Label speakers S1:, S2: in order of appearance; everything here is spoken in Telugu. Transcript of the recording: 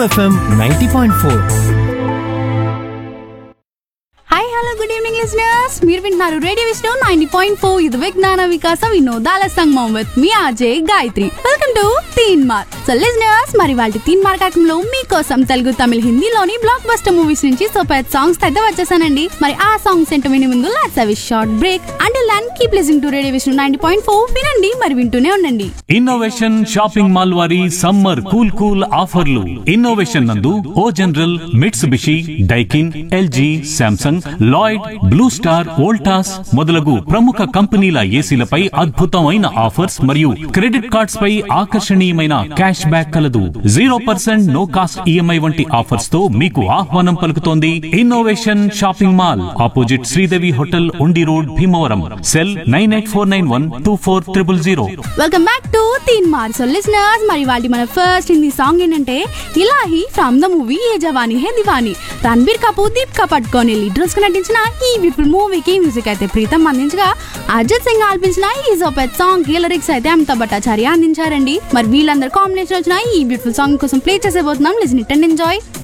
S1: FM ninety point four
S2: hi hello good evening listeners మీరు వింటున్నారు radio Vishnu ninety point four ఇది విజ్ఞాన వికాస వినోదాల సంగమం విత్ మీ Ajay Gayathri welcome to Teen Maar so listeners మరి వాళ్ళ తీన్ మార్ కార్యక్రమంలో మీకోసం తెలుగు తమిళ హిందీలోని బ్లాక్ బస్టర్ మూవీస్ నుంచి సూపర్ సాంగ్స్ అయితే వచ్చేసానండి మరి ఆ సాంగ్స్ ఏంటో వినే ముందు let's have short break and land keep listening to radio Vishnu ninety point four వినండి మరి వింటూనే ఉండండి
S3: ఇన్నోవేషన్ షాపింగ్ మాల్ వారి సమ్మర్ కూల్ కూల్ ఆఫర్లు ఇన్నోవేషన్ నందు O general Mitsubishi Daikin LG Samsung Lloyd blue star Voltas మొదలగు ప్రముఖ కంపెనీల ఏసీలపై అద్భుతమైన ఆఫర్స్ మరియు క్రెడిట్ కార్డ్స్ పై ఆకర్షణీయమైన క్యాష్ బ్యాక్ కలదు zero percent no cost EMI వంటి ఆఫర్స్ తో మీకు ఆహ్వానం పలుకుతోంది innovation shopping mall opposite Sridevi hotel Undi road Bhimavaram cell nine eight four nine one two four triple zero
S2: welcome back to Teen Maar so listeners మరి వాటి మన ఫస్ట్ హిందీ సాంగ్ ఏంటంటే Ilahi from the movie Yeh Jawaani Hai Deewani Ranbir Kapoor Deepika పట్టుకొని లీడర్స్ గా నటించిన ఈ బ్యూటిఫుల్ మూవీకి మ్యూజిక్ అయితే ప్రీతం అందించగా అర్జిత్ సింగ్ ఆల్పించిన ఈ సోపెత్ సాంగ్ కి లిరిక్స్ అయితే అమితాబ్ భట్టాచార్య అందించారండి మరి వీళ్ళందరూ కాంబినేషన్ వచ్చిన ఈ బ్యూటిఫుల్ సాంగ్ కోసం ప్లే చేసేబోతున్నాం లిజన్ ఇట్ అండ్ ఎంజాయ్